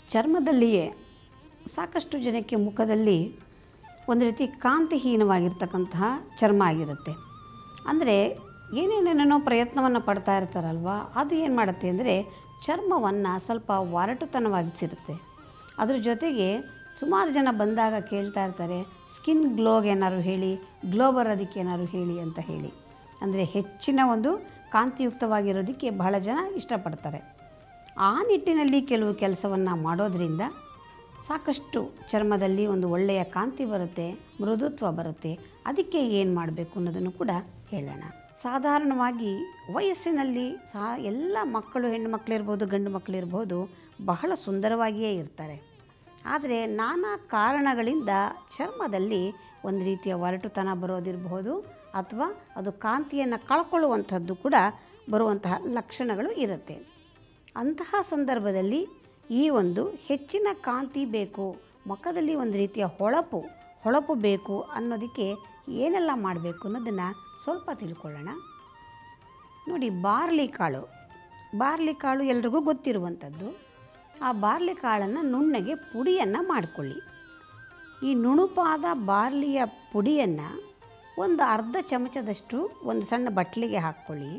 ಚರ್ಮದಲ್ಲಿಯೇ ಸಾಕಷ್ಟು ಜನಕ್ಕೆ ಮುಖದಲ್ಲಿ ಒಂದು ರೀತಿ ಕಾಂತಿಹೀನವಾಗಿರ್ತಕ್ಕಂತಹ ಚರ್ಮ ಆಗಿರುತ್ತೆ ಅಂದರೆ ಏನೇನೇನೇನೋ ಪ್ರಯತ್ನವನ್ನು ಪಡ್ತಾ ಇರ್ತಾರಲ್ವ ಅದು ಏನು ಮಾಡುತ್ತೆ ಅಂದರೆ ಚರ್ಮವನ್ನು ಸ್ವಲ್ಪ ಒರಟುತನವಾಗಿಸಿರುತ್ತೆ ಅದ್ರ ಜೊತೆಗೆ ಸುಮಾರು ಜನ ಬಂದಾಗ ಕೇಳ್ತಾ ಇರ್ತಾರೆ ಸ್ಕಿನ್ ಗ್ಲೋಗೆ ಏನಾದ್ರು ಹೇಳಿ ಗ್ಲೋ ಬರೋದಕ್ಕೆ ಏನಾದ್ರು ಹೇಳಿ ಅಂತ ಹೇಳಿ ಅಂದರೆ ಹೆಚ್ಚಿನ ಒಂದು ಕಾಂತಿಯುಕ್ತವಾಗಿರೋದಕ್ಕೆ ಬಹಳ ಜನ ಇಷ್ಟಪಡ್ತಾರೆ ಆ ನಿಟ್ಟಿನಲ್ಲಿ ಕೆಲವು ಕೆಲಸವನ್ನು ಮಾಡೋದರಿಂದ ಸಾಕಷ್ಟು ಚರ್ಮದಲ್ಲಿ ಒಂದು ಒಳ್ಳೆಯ ಕಾಂತಿ ಬರುತ್ತೆ ಮೃದುತ್ವ ಬರುತ್ತೆ ಅದಕ್ಕೆ ಏನು ಮಾಡಬೇಕು ಅನ್ನೋದನ್ನು ಕೂಡ ಹೇಳೋಣ ಸಾಧಾರಣವಾಗಿ ವಯಸ್ಸಿನಲ್ಲಿ ಸಹ ಎಲ್ಲ ಮಕ್ಕಳು ಹೆಣ್ಣು ಮಕ್ಕಳಿರ್ಬೋದು ಗಂಡು ಮಕ್ಕಳಿರ್ಬೋದು ಬಹಳ ಸುಂದರವಾಗಿಯೇ ಇರ್ತಾರೆ ಆದರೆ ನಾನಾ ಕಾರಣಗಳಿಂದ ಚರ್ಮದಲ್ಲಿ ಒಂದು ರೀತಿಯ ಒರಟುತನ ಬರೋದಿರಬಹುದು ಅಥವಾ ಅದು ಕಾಂತಿಯನ್ನು ಕಳ್ಕೊಳ್ಳುವಂಥದ್ದು ಕೂಡ ಬರುವಂತಹ ಲಕ್ಷಣಗಳು ಇರುತ್ತೆ ಅಂತಹ ಸಂದರ್ಭದಲ್ಲಿ ಈ ಒಂದು ಹೆಚ್ಚಿನ ಕಾಂತಿ ಬೇಕು ಮುಖದಲ್ಲಿ ಒಂದು ರೀತಿಯ ಹೊಳಪು ಹೊಳಪು ಬೇಕು ಅನ್ನೋದಕ್ಕೆ ಏನೆಲ್ಲ ಮಾಡಬೇಕು ಅನ್ನೋದನ್ನು ಸ್ವಲ್ಪ ತಿಳ್ಕೊಳ್ಳೋಣ ನೋಡಿ ಬಾರ್ಲಿ ಕಾಳು ಬಾರ್ಲಿ ಕಾಳು ಎಲ್ರಿಗೂ ಗೊತ್ತಿರುವಂಥದ್ದು ಆ ಬಾರ್ಲಿ ಕಾಳನ್ನು ನುಣ್ಣಗೆ ಪುಡಿಯನ್ನು ಮಾಡಿಕೊಳ್ಳಿ ಈ ನುಣುಪಾದ ಬಾರ್ಲಿಯ ಪುಡಿಯನ್ನು ಒಂದು ಅರ್ಧ ಚಮಚದಷ್ಟು ಒಂದು ಸಣ್ಣ ಬಟ್ಲಿಗೆ ಹಾಕ್ಕೊಳ್ಳಿ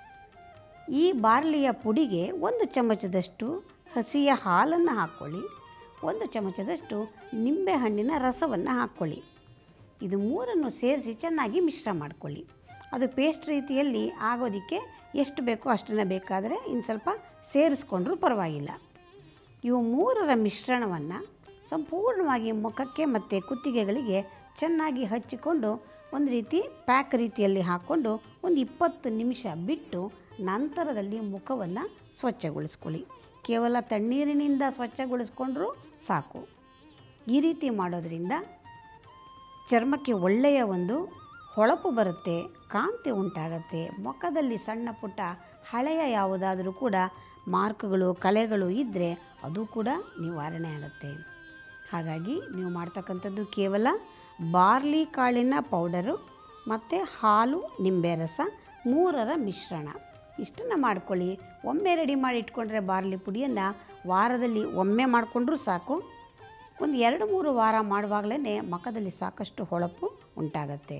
ಈ ಬಾರ್ಲಿಯ ಪುಡಿಗೆ ಒಂದು ಚಮಚದಷ್ಟು ಹಸಿಯ ಹಾಲನ್ನು ಹಾಕ್ಕೊಳ್ಳಿ ಒಂದು ಚಮಚದಷ್ಟು ನಿಂಬೆಹಣ್ಣಿನ ರಸವನ್ನು ಹಾಕ್ಕೊಳ್ಳಿ ಇದು ಮೂರನ್ನು ಸೇರಿಸಿ ಚೆನ್ನಾಗಿ ಮಿಶ್ರ ಮಾಡಿಕೊಳ್ಳಿ ಅದು ಪೇಸ್ಟ್ ರೀತಿಯಲ್ಲಿ ಆಗೋದಕ್ಕೆ ಎಷ್ಟು ಬೇಕೋ ಅಷ್ಟನ್ನು ಬೇಕಾದರೆ ಇನ್ನು ಸ್ವಲ್ಪ ಸೇರಿಸ್ಕೊಂಡ್ರೂ ಪರವಾಗಿಲ್ಲ ಇವು ಮೂರರ ಮಿಶ್ರಣವನ್ನು ಸಂಪೂರ್ಣವಾಗಿ ಮುಖಕ್ಕೆ ಮತ್ತು ಕುತ್ತಿಗೆಗಳಿಗೆ ಚೆನ್ನಾಗಿ ಹಚ್ಚಿಕೊಂಡು ಒಂದು ರೀತಿ ಪ್ಯಾಕ್ ರೀತಿಯಲ್ಲಿ ಹಾಕ್ಕೊಂಡು ಒಂದು ಇಪ್ಪತ್ತು ನಿಮಿಷ ಬಿಟ್ಟು ನಂತರದಲ್ಲಿ ಮುಖವನ್ನು ಸ್ವಚ್ಛಗೊಳಿಸ್ಕೊಳ್ಳಿ ಕೇವಲ ತಣ್ಣೀರಿನಿಂದ ಸ್ವಚ್ಛಗೊಳಿಸ್ಕೊಂಡ್ರೂ ಸಾಕು ಈ ರೀತಿ ಮಾಡೋದರಿಂದ ಚರ್ಮಕ್ಕೆ ಒಳ್ಳೆಯ ಒಂದು ಹೊಳಪು ಬರುತ್ತೆ ಕಾಂತಿ ಉಂಟಾಗತ್ತೆ ಮುಖದಲ್ಲಿ ಸಣ್ಣ ಪುಟ್ಟ ಹಳೆಯ ಯಾವುದಾದರೂ ಕೂಡ ಮಾರ್ಕ್ಗಳು ಕಲೆಗಳು ಇದ್ದರೆ ಅದು ಕೂಡ ನಿವಾರಣೆ ಆಗುತ್ತೆ ಹಾಗಾಗಿ ನೀವು ಮಾಡ್ತಕ್ಕಂಥದ್ದು ಕೇವಲ ಬಾರ್ಲಿ ಕಾಳಿನ ಪೌಡರು ಮತ್ತು ಹಾಲು ನಿಂಬೆ ರಸ ಮೂರರ ಮಿಶ್ರಣ ಇಷ್ಟನ್ನು ಮಾಡ್ಕೊಳ್ಳಿ ಒಮ್ಮೆ ರೆಡಿ ಮಾಡಿ ಇಟ್ಕೊಂಡ್ರೆ ಬಾರ್ಲಿ ಪುಡಿಯನ್ನು ವಾರದಲ್ಲಿ ಒಮ್ಮೆ ಮಾಡಿಕೊಂಡ್ರೂ ಸಾಕು ಒಂದು ಎರಡು ಮೂರು ವಾರ ಮಾಡುವಾಗಲೇ ಮುಖದಲ್ಲಿ ಸಾಕಷ್ಟು ಹೊಳಪು ಉಂಟಾಗತ್ತೆ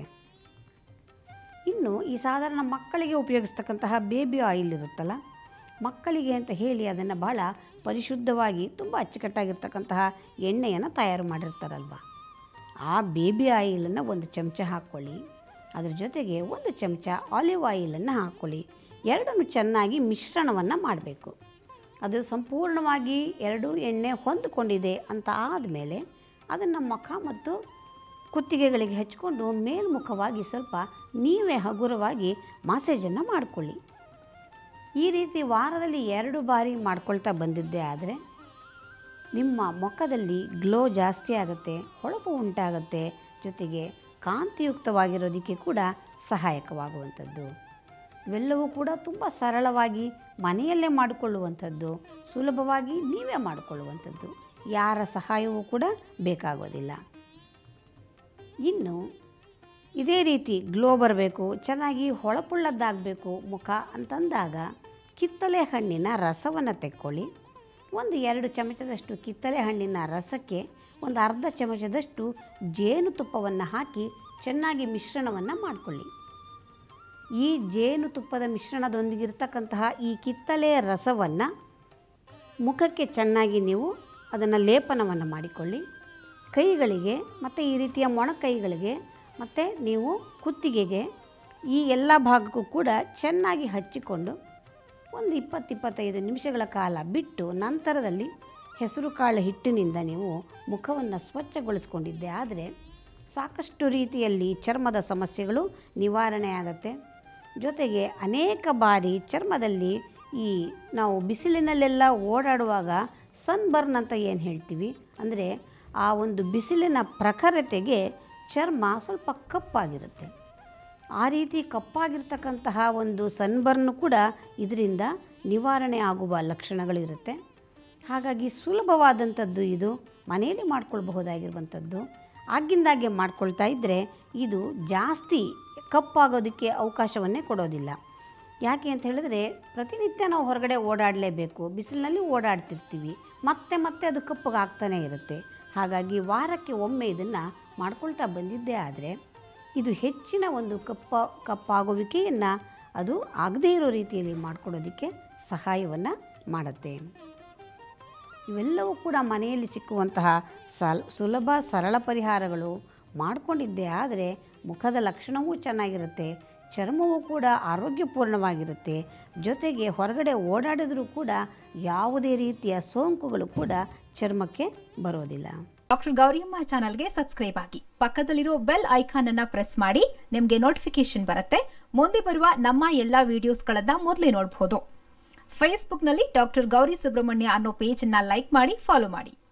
ಇನ್ನು ಈ ಸಾಧಾರಣ ಮಕ್ಕಳಿಗೆ ಉಪಯೋಗಿಸ್ತಕ್ಕಂತಹ ಬೇಬಿ ಆಯಿಲ್ ಇರುತ್ತಲ್ಲ ಮಕ್ಕಳಿಗೆ ಅಂತ ಹೇಳಿ ಅದನ್ನು ಭಾಳ ಪರಿಶುದ್ಧವಾಗಿ ತುಂಬ ಅಚ್ಚುಕಟ್ಟಾಗಿರ್ತಕ್ಕಂತಹ ಎಣ್ಣೆಯನ್ನು ತಯಾರು ಮಾಡಿರ್ತಾರಲ್ವ ಆ ಬೇಬಿ ಆಯಿಲನ್ನು ಒಂದು ಚಮಚ ಹಾಕ್ಕೊಳ್ಳಿ ಅದ್ರ ಜೊತೆಗೆ ಒಂದು ಚಮಚ ಆಲಿವ್ ಆಯಿಲನ್ನು ಹಾಕ್ಕೊಳ್ಳಿ ಎರಡನ್ನು ಚೆನ್ನಾಗಿ ಮಿಶ್ರಣವನ್ನು ಮಾಡಬೇಕು ಅದು ಸಂಪೂರ್ಣವಾಗಿ ಎರಡು ಎಣ್ಣೆ ಹೊಂದಿಕೊಂಡಿದೆ ಅಂತ ಆದಮೇಲೆ ಅದನ್ನು ಮುಖ ಮತ್ತು ಕುತ್ತಿಗೆಗಳಿಗೆ ಹಚ್ಕೊಂಡು ಮೇಲ್ಮುಖವಾಗಿ ಸ್ವಲ್ಪ ನೀವೇ ಹಗುರವಾಗಿ ಮಸಾಜನ್ನು ಮಾಡಿಕೊಳ್ಳಿ ಈ ರೀತಿ ವಾರದಲ್ಲಿ ಎರಡು ಬಾರಿ ಮಾಡ್ಕೊಳ್ತಾ ಬಂದಿದ್ದೇ ಆದರೆ ನಿಮ್ಮ ಮುಖದಲ್ಲಿ ಗ್ಲೋ ಜಾಸ್ತಿ ಆಗುತ್ತೆ ಹೊಳಪು ಉಂಟಾಗುತ್ತೆ ಜೊತೆಗೆ ಕಾಂತಿಯುಕ್ತವಾಗಿರೋದಕ್ಕೆ ಕೂಡ ಸಹಾಯಕವಾಗುವಂಥದ್ದು ಇವೆಲ್ಲವೂ ಕೂಡ ತುಂಬ ಸರಳವಾಗಿ ಮನೆಯಲ್ಲೇ ಮಾಡಿಕೊಳ್ಳುವಂಥದ್ದು ಸುಲಭವಾಗಿ ನೀವೇ ಮಾಡಿಕೊಳ್ಳುವಂಥದ್ದು ಯಾರ ಸಹಾಯವೂ ಕೂಡ ಬೇಕಾಗೋದಿಲ್ಲ ಇನ್ನು ಇದೇ ರೀತಿ ಗ್ಲೋ ಬರಬೇಕು ಚೆನ್ನಾಗಿ ಹೊಳಪುಳ್ಳದ್ದಾಗಬೇಕು ಮುಖ ಅಂತಂದಾಗ ಕಿತ್ತಳೆ ಹಣ್ಣಿನ ರಸವನ್ನು ತೆಕ್ಕೊಳ್ಳಿ ಒಂದು ಎರಡು ಚಮಚದಷ್ಟು ಕಿತ್ತಳೆ ಹಣ್ಣಿನ ರಸಕ್ಕೆ ಒಂದು ಅರ್ಧ ಚಮಚದಷ್ಟು ಜೇನುತುಪ್ಪವನ್ನು ಹಾಕಿ ಚೆನ್ನಾಗಿ ಮಿಶ್ರಣವನ್ನು ಮಾಡಿಕೊಳ್ಳಿ ಈ ಜೇನುತುಪ್ಪದ ಮಿಶ್ರಣದೊಂದಿಗಿರ್ತಕ್ಕಂತಹ ಈ ಕಿತ್ತಳೆ ರಸವನ್ನು ಮುಖಕ್ಕೆ ಚೆನ್ನಾಗಿ ನೀವು ಅದನ್ನು ಲೇಪನವನ್ನು ಮಾಡಿಕೊಳ್ಳಿ ಕೈಗಳಿಗೆ ಮತ್ತು ಈ ರೀತಿಯ ಮೊಣಕೈಗಳಿಗೆ ಮತ್ತು ನೀವು ಕುತ್ತಿಗೆಗೆ ಈ ಎಲ್ಲ ಭಾಗಕ್ಕೂ ಕೂಡ ಚೆನ್ನಾಗಿ ಹಚ್ಚಿಕೊಂಡು ಒಂದು ಇಪ್ಪತ್ತು ಇಪ್ಪತ್ತೈದು ನಿಮಿಷಗಳ ಕಾಲ ಬಿಟ್ಟು ನಂತರದಲ್ಲಿ ಹೆಸರು ಕಾಳು ಹಿಟ್ಟಿನಿಂದ ನೀವು ಮುಖವನ್ನು ಸ್ವಚ್ಛಗೊಳಿಸ್ಕೊಂಡಿದ್ದೆ ಆದರೆ ಸಾಕಷ್ಟು ರೀತಿಯಲ್ಲಿ ಚರ್ಮದ ಸಮಸ್ಯೆಗಳು ನಿವಾರಣೆ ಆಗುತ್ತೆ ಜೊತೆಗೆ ಅನೇಕ ಬಾರಿ ಚರ್ಮದಲ್ಲಿ ಈ ನಾವು ಬಿಸಿಲಿನಲ್ಲೆಲ್ಲ ಓಡಾಡುವಾಗ ಸನ್ಬರ್ನ್ ಅಂತ ಏನು ಹೇಳ್ತೀವಿ ಅಂದರೆ ಆ ಒಂದು ಬಿಸಿಲಿನ ಪ್ರಖರತೆಗೆ ಚರ್ಮ ಸ್ವಲ್ಪ ಕಪ್ಪಾಗಿರುತ್ತೆ ಆ ರೀತಿ ಕಪ್ಪಾಗಿರ್ತಕ್ಕಂತಹ ಒಂದು ಸನ್ಬರ್ನ್ ಕೂಡ ಇದರಿಂದ ನಿವಾರಣೆ ಆಗುವ ಲಕ್ಷಣಗಳಿರುತ್ತೆ ಹಾಗಾಗಿ ಸುಲಭವಾದಂಥದ್ದು ಇದು ಮನೆಯಲ್ಲಿ ಮಾಡ್ಕೊಳ್ಬಹುದಾಗಿರುವಂಥದ್ದು ಆಗಿಂದಾಗೆ ಮಾಡ್ಕೊಳ್ತಾ ಇದ್ದರೆ ಇದು ಜಾಸ್ತಿ ಕಪ್ಪಾಗೋದಕ್ಕೆ ಅವಕಾಶವನ್ನೇ ಕೊಡೋದಿಲ್ಲ ಯಾಕೆ ಅಂತ ಹೇಳಿದ್ರೆ ಪ್ರತಿನಿತ್ಯ ನಾವು ಹೊರಗಡೆ ಓಡಾಡಲೇಬೇಕು ಬಿಸಿಲಿನಲ್ಲಿ ಓಡಾಡ್ತಿರ್ತೀವಿ ಮತ್ತೆ ಮತ್ತೆ ಅದು ಕಪ್ಪಗಾಗ್ತಾನೆ ಇರುತ್ತೆ ಹಾಗಾಗಿ ವಾರಕ್ಕೆ ಒಮ್ಮೆ ಇದನ್ನು ಮಾಡ್ಕೊಳ್ತಾ ಬಂದಿದ್ದೇ ಆದರೆ ಇದು ಹೆಚ್ಚಿನ ಒಂದು ಕಪ್ಪ ಕಪ್ಪಾಗುವಿಕೆಯನ್ನು ಅದು ಆಗದೇ ಇರೋ ರೀತಿಯಲ್ಲಿ ಮಾಡಿಕೊಡೋದಕ್ಕೆ ಸಹಾಯವನ್ನು ಮಾಡುತ್ತೆ ಇವೆಲ್ಲವೂ ಕೂಡ ಮನೆಯಲ್ಲಿ ಸಿಕ್ಕುವಂತಹ ಸಲ್ ಸುಲಭ ಸರಳ ಪರಿಹಾರಗಳು ಮಾಡಿಕೊಂಡಿದ್ದೇ ಆದರೆ ಮುಖದ ಲಕ್ಷಣವೂ ಚೆನ್ನಾಗಿರುತ್ತೆ ಚರ್ಮವೂ ಕೂಡ ಆರೋಗ್ಯಪೂರ್ಣವಾಗಿರುತ್ತೆ ಜೊತೆಗೆ ಹೊರಗಡೆ ಓಡಾಡಿದರೂ ಕೂಡ ಯಾವುದೇ ರೀತಿಯ ಸೋಂಕುಗಳು ಕೂಡ ಚರ್ಮಕ್ಕೆ ಬರೋದಿಲ್ಲ ಡಾಕ್ಟರ್ ಗೌರಿಯಮ್ಮ ಚಾನಲ್ಗೆ ಸಬ್ಸ್ಕ್ರೈಬ್ ಆಗಿ ಪಕ್ಕದಲ್ಲಿರೋ ಬೆಲ್ ಐಕಾನ್ ಅನ್ನ ಪ್ರೆಸ್ ಮಾಡಿ ನಿಮಗೆ ನೋಟಿಫಿಕೇಶನ್ ಬರುತ್ತೆ ಮುಂದೆ ಬರುವ ನಮ್ಮ ಎಲ್ಲಾ ವಿಡಿಯೋಸ್ಗಳನ್ನ ಮೊದಲೇ ನೋಡಬಹುದು ಫೇಸ್ಬುಕ್ನಲ್ಲಿ ಡಾಕ್ಟರ್ ಗೌರಿ ಸುಬ್ರಹ್ಮಣ್ಯ ಅನ್ನೋ ಪೇಜ್ ಅನ್ನ ಲೈಕ್ ಮಾಡಿ ಫಾಲೋ ಮಾಡಿ